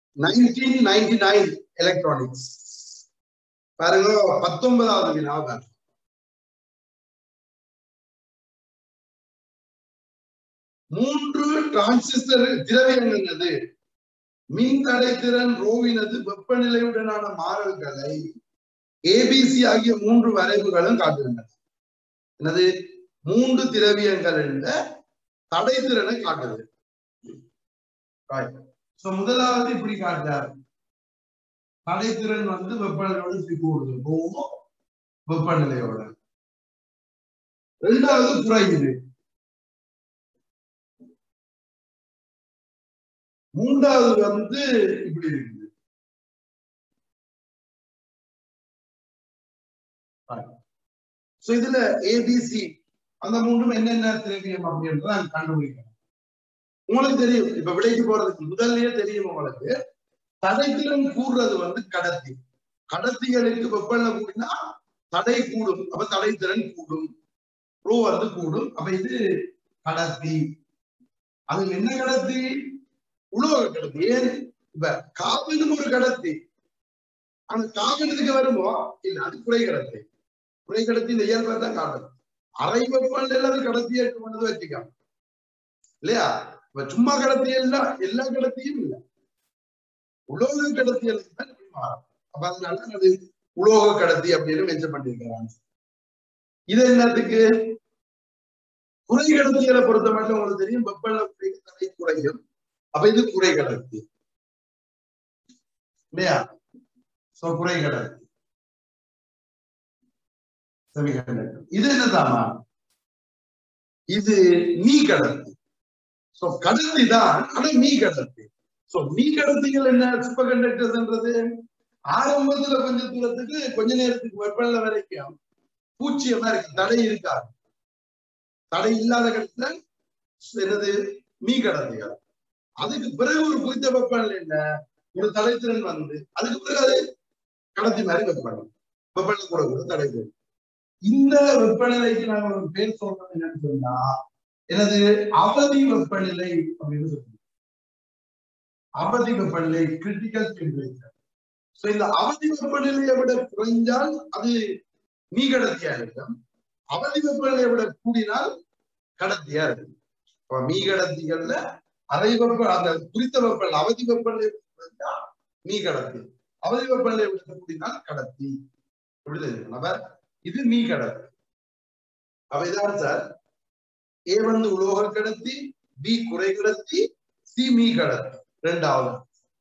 nineteen ninety nine electronics பாருங்க பத்தொன்பதாவது வினாதான் மூன்று டிரான்சிஸ்டர் திரவியங்கள் என்னது மின் தடைத்திறன் ரோவினது வெப்பநிலையுடனான மாறல்களை ஏபிசி ஆகிய மூன்று வரைவுகளும் காட்டுகின்றன என்னது மூன்று திரவியங்கள் என்ற தடைத்திறனை காட்டுது சோ முதலாவது இப்படி காட்டுறாரு தடைத்திறன் வந்து வெப்பநிலையோட இப்படி கூடுது போகும் வெப்பநிலையோட ரெண்டாவது குறையுது மூன்றாவது வந்து இப்படி இருக்குது சோ இதுல ஏபிசி அந்த மூன்றும் என்னென்ன திரவியம் அப்படின்றத நாங்க கண்டுபிடிக்கணும் உங்களுக்கு தெரியும் இப்ப விடைக்கு போறதுக்கு முதல்லயே தெரியும் உங்களுக்கு தடைத்திறன் கூடுறது வந்து கடத்தி கடத்திகளுக்கு வெப்பநிலை கூடினா தடை கூடும் அப்ப தடைத்திறன் கூடும் ரோ வந்து கூடும் அப்ப இது கடத்தி அது என்ன கடத்தி உலோக கடத்தி ஏன் இப்ப காவினும் ஒரு கடத்தி ஆனா காவினத்துக்கு வருமோ இல்ல அது குறை கடத்தி குறை கடத்தி இந்த இயல்பை தான் காட்டும் அரை வெப்பநிலையில அது கடத்தி ஏற்று வச்சுக்காம இல்லையா இப்ப சும்மா கடத்தி எல்லாம் எல்லா கடத்தியும் இல்ல உலோக கடத்தியல் தான் மாறும் அப்ப அதனால அது உலோக கடத்தி அப்படின்னு மென்ஷன் பண்ணிருக்கிறாங்க இது என்னத்துக்கு குறை கடத்தியலை பொறுத்த மட்டும் உங்களுக்கு தெரியும் வெப்பநிலை குறை தடை குறையும் அப்ப இது குறை கடத்தி இல்லையா சோ குறை கடத்தி செமிகண்டக்டர் இது என்னதாமா இது மீ கடத்தி சோ கடத்தி தான் ஆனா மீ கடத்தி சோ மீ கடத்திகள் என்ன சூப்பர் கண்டக்டர்ஸ்ன்றது ஆரம்பத்துல கொஞ்ச தூரத்துக்கு கொஞ்ச நேரத்துக்கு வெப்பநிலை வரைக்கும் பூச்சியமா இருக்கு தடை இருக்காது தடை இல்லாத கடத்துல என்னது மீ கடத்திகள் அதுக்கு பிறகு ஒரு குறித்த வெப்பநிலை என்ன ஒரு தடைத்திறன் வந்து அதுக்கு பிறகு அது கடத்தி மாதிரி வெப்பநிலை வெப்பநிலை கூட கூட தடைத்திறன் இந்த வெப்பநிலைக்கு நாங்க ஒரு பேர் சொல்றது என்னன்னு சொன்னா எனது அவதி வெப்பநிலை அப்படின்னு சொல்லுவோம் அவதி வெப்பநிலை கிரிட்டிக்கல் டெம்பரேச்சர் சோ இந்த அவதி வெப்பநிலையை விட குறைஞ்சால் அது மீ கடத்தியா இருக்கும் அவதி வெப்பநிலையை விட கூடினால் கடத்தியா இருக்கும் இப்ப மீ கடத்திகள்ல அரை வெப்ப அந்த குறித்த வெப்பநிலை அவதி வெப்பநிலை குறைஞ்சா மீ கடத்தி அவதி வெப்பநிலை விட கூடினால் கடத்தி எப்படி தெரியும் இது மீ கடத்தி அப்ப இதான் சார் ஏ வந்து உலோக கடத்தி பி குறை கடத்தி சி மீ கடத்தி ரெண்டாவது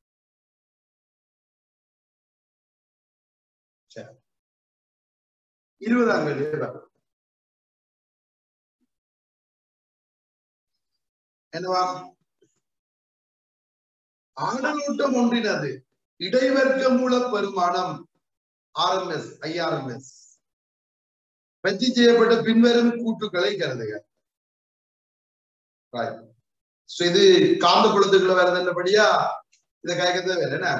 இருபதாம் கேள்வி என்னவா ஆடலூட்டம் ஒன்றினது இடைவர்க்க மூல பெருமானம் ஆர்எம்எஸ் ஐஆர்எம்எஸ் பற்றி செய்யப்பட்ட பின்வரும் கூட்டுக்களை கருதுக இது காந்த குளத்துக்குள்ள வேற என்னபடியா இத கேட்கறது வேற என்ன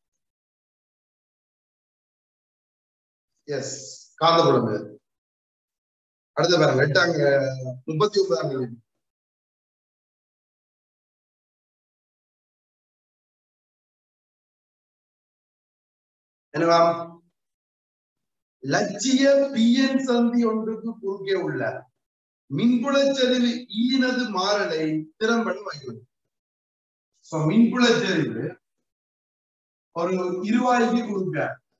எஸ் காந்த குளம் அடுத்த பாருங்க எட்டாங்க முப்பத்தி ஒன்பதாம் கேள்வி என்னவா லட்சிய பிஎன் சந்தி ஒன்றுக்கு குறுக்கே உள்ள மின்புலச்சரிவு ஈனது மாறலை திறம்பட வைக்கிறது சோ மின்புலச்சரிவு ஒரு இருவாய்க்கு குறுக்க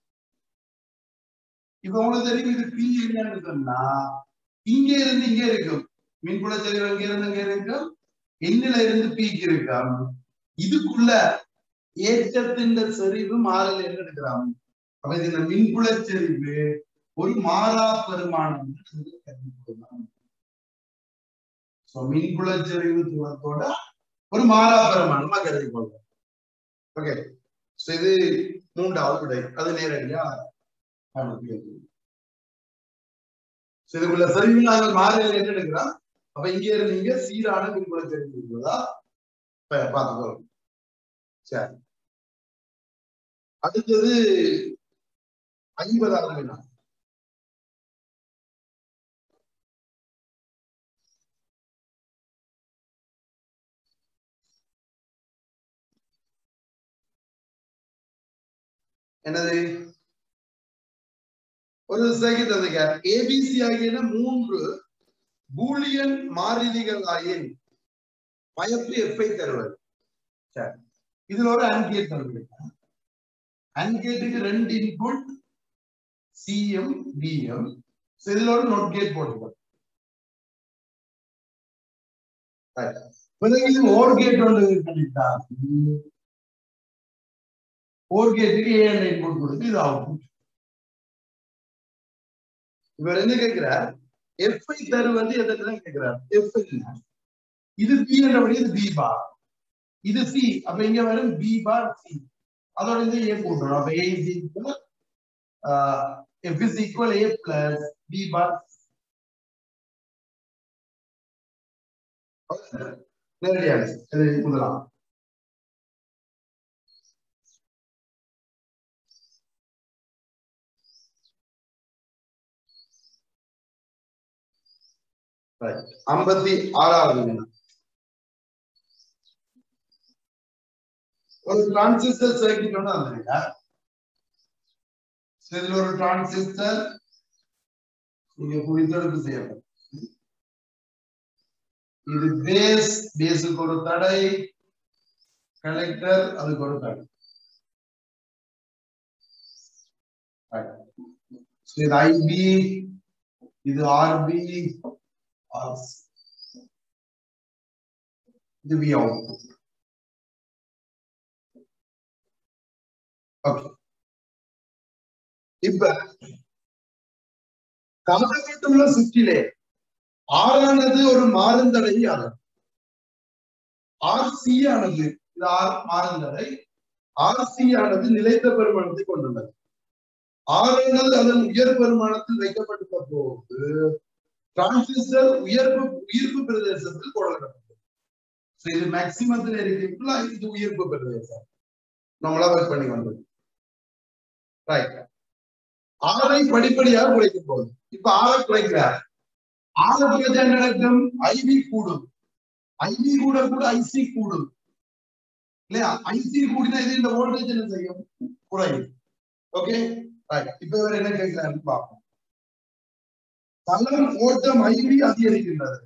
இப்ப உங்களுக்கு தெரியும் இது பி என்னன்னு சொன்னா இங்க இருந்து இங்க இருக்கும் மின்புலச்சரிவு இங்க இருந்து இங்க இருக்கும் எண்ணில இருந்து பீக்கு இருக்காம் இதுக்குள்ள ஏற்றத்தின் செறிவு மாறல் என்ன எடுக்கிறான் அப்ப இது இந்த மின்புலச்சரிவு ஒரு மாறா பெருமானம் மின்புலச்சரிவு தூரத்தோட ஒரு மாறா பெருமானமா கருதி கொள்வோம் ஓகே சோ இது மூன்றாவது விடை அது நேரடியா இதுக்குள்ள சரிவு நாங்கள் மாறியல் என்ன எடுக்கிறோம் அப்ப இங்க இருந்து இங்க சீரான மின்புலச்சரிவு இருக்கிறதா பார்த்துக்கோ சரி அடுத்தது ஐம்பதாவது வினா என்னது ஒரு செகண்ட் தந்துங்க ஏபிசி ஆகியன மூன்று பூலியன் மாறிலிகள் ஆயின் பயப்பு எஃப்ஐ தருவது சரி இதுல ஒரு அன்கேட் தருவது அன்கேட்டுக்கு ரெண்டு இன்புட் சிஎம் பிஎம் இதுல ஒரு நோட் கேட் போட்டுக்கோ பிறகு இது ஓர் கேட் ஒன்று பண்ணிட்டா ஓர் கேட்டுக்கு ஏ என்ற இன்புட் கொடுத்து இது அவுட்புட் இவர் என்ன கேட்கிறார் எஃப்ஐ தருவது எதற்கு கேட்கிறார் எஃப் இது பி என்றபடி இது பி பார் இது சி அப்ப இங்க வரும் பி பார் சி அதோட இந்த ஏ போட்டுரும் அப்ப A is equal F is equal A plus B bar நேரடியாக இது முதலாம் ஐம்பத்தி ஆறாவது வினா ஒரு டிரான்சிஸ்டர் சர்க்கிட் ஒன்று வந்திருக்கா இதுல ஒரு டிரான்சிஸ்டர் நீங்க குறித்தெடுப்பு செய்யணும் இது பேஸ் பேஸுக்கு ஒரு தடை கலெக்டர் அதுக்கு ஒரு தடை இது ஐபி இது ஆர்பி இது வி அவுட் ஓகே இப்ப கமலப்பட்டுள்ள சுற்றிலே ஆறானது ஒரு மாறுந்தடை ஆகும் ஆர் சி ஆனது இது ஆர் மாறுந்தடை ஆர் சி ஆனது நிலைத்த பெருமானத்தை கொண்டுள்ளது ஆறானது அதன் உயர் பெருமானத்தில் வைக்கப்பட்டுள்ள போது டிரான்சிஸ்டர் உயர்வு உயிர்ப்பு பிரதேசத்தில் கொள்ளப்பட்டது இது மேக்சிமத்தில் இருக்கிறதுல இது உயிர்ப்பு பிரதேசம் நம்மளா ஒர்க் பண்ணி வந்தது ரைட் ஆறை படிப்படியாக குறைக்கும் போது இப்ப ஆறை குறைக்கிறார் ஆறு குறைச்சா என்ன நடக்கும் ஐவி கூடும் ஐவி கூட கூட ஐசி கூடும் இல்லையா ஐசி கூடினா இது இந்த வோல்டேஜ் என்ன செய்யும் குறையும் ஓகே ரைட் இப்ப இவர் என்ன கேட்கிறாருன்னு பார்ப்போம் தளம் ஓட்டம் ஐவி அதிகரிக்கின்றது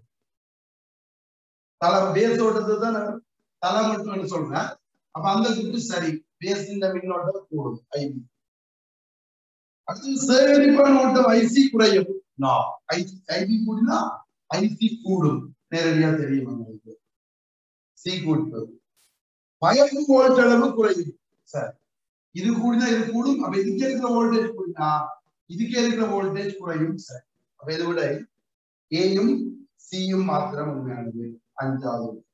தளம் பேஸ் ஓட்டத்தை தான் நான் தளம் மட்டும் சொல்றேன் அப்ப அந்த குட்டு சரி பேஸ் இந்த மின்னோட்டம் கூடும் ஐவி அடுத்து சேகரிப்பான ஓட்டம் ஐசி குறையும் ஐபி கூடினா ஐசி கூடும் நேரடியா தெரியும் உங்களுக்கு சி கூட்டு பயப்பு வோல்ட் அளவு குறையும் சார் இது கூடினா இது கூடும் அப்ப இதுக்கே இருக்கிற வோல்டேஜ் கூடினா இதுக்கே இருக்கிற வோல்டேஜ் குறையும் சார் அப்ப இதை விட ஏயும் சியும் மாத்திரம் உண்மையானது அஞ்சாவது